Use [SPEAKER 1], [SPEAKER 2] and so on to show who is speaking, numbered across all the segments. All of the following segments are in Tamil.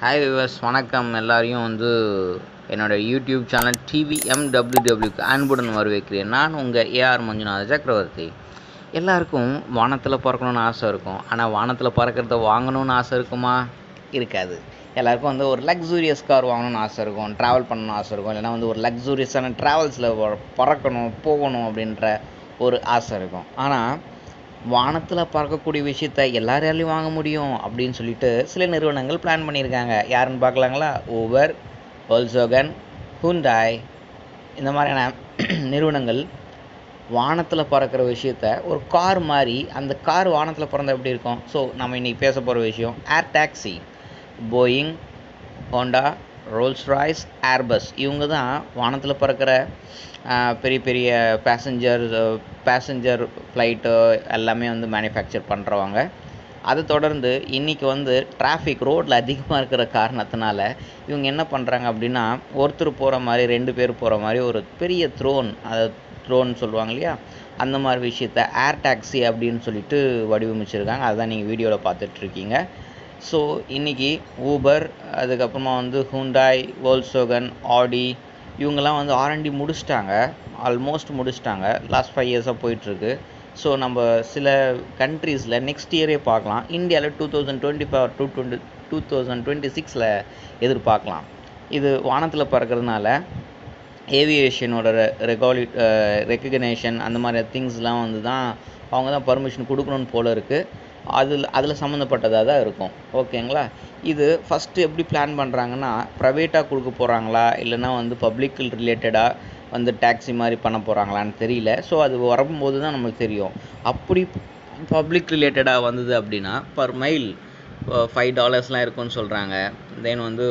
[SPEAKER 1] ஹாய் விவர்ஸ் வணக்கம் எல்லாரையும் வந்து என்னோட யூடியூப் சேனல் டிவிஎம்டபிள்யூடபிள்யூக்கு அன்புடன் வரவேற்கிறேன் நான் உங்கள் ஏஆர் மஞ்சுநாத சக்கரவர்த்தி எல்லாருக்கும் வானத்தில் பறக்கணும்னு ஆசை இருக்கும் ஆனால் வானத்தில் பறக்கிறத வாங்கணும்னு ஆசை இருக்குமா இருக்காது எல்லாருக்கும் வந்து ஒரு லக்ஸூரியஸ் கார் வாங்கணும்னு ஆசை இருக்கும் ட்ராவல் பண்ணணும்னு ஆசை இருக்கும் இல்லைன்னா வந்து ஒரு லக்ஸூரியஸான ட்ராவல்ஸில் பறக்கணும் போகணும் அப்படின்ற ஒரு ஆசை இருக்கும் ஆனால் வானத்தில் பறக்கக்கூடிய விஷயத்த எல்லாராலையும் வாங்க முடியும் அப்படின்னு சொல்லிட்டு சில நிறுவனங்கள் பிளான் பண்ணியிருக்காங்க யாருன்னு பார்க்கலாங்களா ஊபர் ஹோல்சோகன் ஹுண்டாய் இந்த மாதிரியான நிறுவனங்கள் வானத்தில் பறக்கிற விஷயத்த ஒரு கார் மாதிரி அந்த கார் வானத்தில் பறந்தால் எப்படி இருக்கும் ஸோ நம்ம இன்றைக்கி பேச போகிற விஷயம் air taxi Boeing Honda Rolls Royce Airbus இவங்க தான் வானத்தில் பறக்கிற ஆஹ், பெரிய பெரிய பேசஞ்சர் பேசஞ்சர் ஃப்ளைட்டு எல்லாமே வந்து மேனுஃபேக்சர் பண்ணுறவங்க அதை தொடர்ந்து இன்றைக்கி வந்து டிராஃபிக் ரோட்டில் அதிகமாக இருக்கிற காரணத்தினால இவங்க என்ன பண்ணுறாங்க அப்படின்னா ஒருத்தர் போகிற மாதிரி ரெண்டு பேர் போகிற மாதிரி ஒரு பெரிய த்ரோன் அதை த்ரோன் சொல்லுவாங்க இல்லையா அந்த மாதிரி விஷயத்த ஏர் டாக்ஸி அப்படின்னு சொல்லிட்டு வடிவமைச்சிருக்காங்க அதுதான் நீங்கள் வீடியோவில் பார்த்துட்ருக்கீங்க ஸோ இன்றைக்கி ஊபர் அதுக்கப்புறமா வந்து ஹூண்டாய் வோல்சோகன் ஆடி இவங்கெல்லாம் வந்து ஆர்என்டி முடிச்சிட்டாங்க ஆல்மோஸ்ட் முடிச்சிட்டாங்க லாஸ்ட் ஃபைவ் இயர்ஸாக போயிட்டுருக்கு ஸோ நம்ம சில கண்ட்ரீஸில் நெக்ஸ்ட் இயரே பார்க்கலாம் இந்தியாவில் two thousand twenty five two twenty two thousand twenty சிக்ஸில் எதிர்பார்க்கலாம் இது வானத்தில் பறக்கிறதுனால ஏவியேஷனோட ரெகாலி ரெக்கக்னேஷன் அந்த மாதிரி திங்ஸ்லாம் வந்து தான் அவங்க தான் பர்மிஷன் கொடுக்கணும்னு போல இருக்குது அதில் அதில் சம்மந்தப்பட்டதாக தான் இருக்கும் ஓகேங்களா இது ஃபஸ்ட்டு எப்படி பிளான் பண்ணுறாங்கன்னா ப்ரைவேட்டாக கொடுக்க போகிறாங்களா இல்லைன்னா வந்து பப்ளிக் ரிலேட்டடாக வந்து டாக்ஸி மாதிரி பண்ண போகிறாங்களான்னு தெரியல ஸோ அது வரும்போது தான் நம்மளுக்கு தெரியும் அப்படி பப்ளிக் ரிலேட்டடாக வந்தது அப்படின்னா பர் மைல் ஃபைவ் டாலர்ஸ்லாம் இருக்கும்னு சொல்கிறாங்க தென் வந்து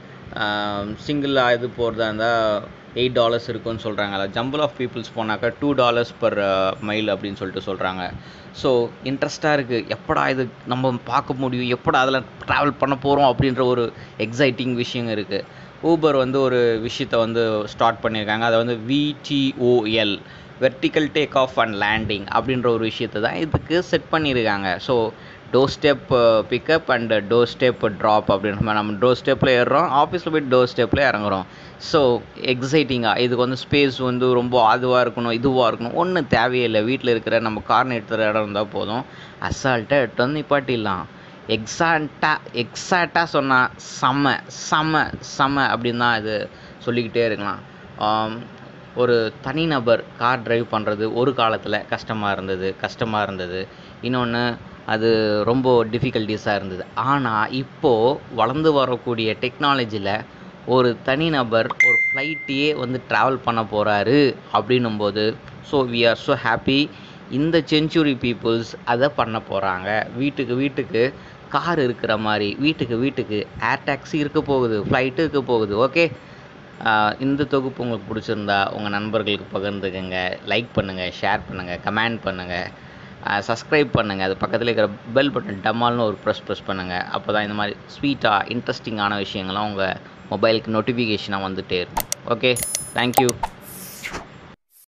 [SPEAKER 1] சிங்கிளாக இது போகிறதா இருந்தால் எயிட் டாலர்ஸ் இருக்கும்னு சொல்கிறாங்க அதில் ஜம்பிள் ஆஃப் பீப்புள்ஸ் போனாக்கா டூ டாலர்ஸ் பர் மைல் அப்படின்னு சொல்லிட்டு சொல்கிறாங்க ஸோ இன்ட்ரெஸ்ட்டாக இருக்குது எப்படா இது நம்ம பார்க்க முடியும் எப்படா அதில் ட்ராவல் பண்ண போகிறோம் அப்படின்ற ஒரு எக்ஸைட்டிங் விஷயம் இருக்குது ஊபர் வந்து ஒரு விஷயத்தை வந்து ஸ்டார்ட் பண்ணியிருக்காங்க அதை வந்து VTOL vertical take off and landing அப்படின்ற ஒரு விஷயத்தை தான் இதுக்கு செட் பண்ணியிருக்காங்க so doorstep pickup and doorstep drop அப்படின்ற மாதிரி நம்ம டோர் ஸ்டெப்பில் ஏறுறோம் ஆஃபீஸில் போய் டோர் ஸ்டெப்பில் இறங்குறோம் ஸோ எக்ஸைட்டிங்காக இதுக்கு வந்து ஸ்பேஸ் வந்து ரொம்ப அதுவாக இருக்கணும் இதுவாக இருக்கணும் ஒன்றும் தேவையில்லை வீட்டில் இருக்கிற நம்ம கார் நிறுத்துகிற இடம் இருந்தால் போதும் அசால்ட்டாக எடுத்து வந்து நிப்பாட்டிடலாம் எக்ஸாக்டாக எக்ஸாக்டாக சொன்னால் செம்ம செம்ம செம்ம அப்படின்னு தான் இது சொல்லிக்கிட்டே இருக்கலாம் ஆம், ஒரு தனிநபர் கார் டிரைவ் பண்ணுறது ஒரு காலத்தில் கஷ்டமாக இருந்தது கஷ்டமாக இருந்தது இன்னொன்று அது ரொம்ப டிஃபிகல்ட்டிஸாக இருந்தது ஆனால் இப்போது வளர்ந்து வரக்கூடிய டெக்னாலஜியில் ஒரு தனிநபர் ஒரு ஃப்ளைட்டையே வந்து ட்ராவல் பண்ண போகிறாரு அப்படின்னும்போது so we are so happy இந்த செஞ்சுரி பீப்புள்ஸ் அதை பண்ண போகிறாங்க வீட்டுக்கு வீட்டுக்கு கார் இருக்கிற மாதிரி வீட்டுக்கு வீட்டுக்கு ஏர் டாக்ஸி இருக்க போகுது ஃப்ளைட்டு இருக்க போகுது ஓகே இந்த தொகுப்பு உங்களுக்கு பிடிச்சிருந்தா உங்கள் நண்பர்களுக்கு பகிர்ந்துக்கங்க லைக் பண்ணுங்கள் ஷேர் பண்ணுங்கள் கமெண்ட் பண்ணுங்கள் சப்ஸ்கிரைப் பண்ணுங்கள் அது பக்கத்தில் இருக்கிற பெல் பட்டன் டம்மால்னு ஒரு ப்ரெஸ் ப்ரெஸ் பண்ணுங்கள் அப்போ தான் இந்த மாதிரி ஸ்வீட்டாக இன்ட்ரெஸ்டிங்கான விஷயங்கள்லாம் உங்கள் மொபைலுக்கு நோட்டிஃபிகேஷனாக வந்துகிட்டே இருக்கும் ஓகே தேங்க்யூ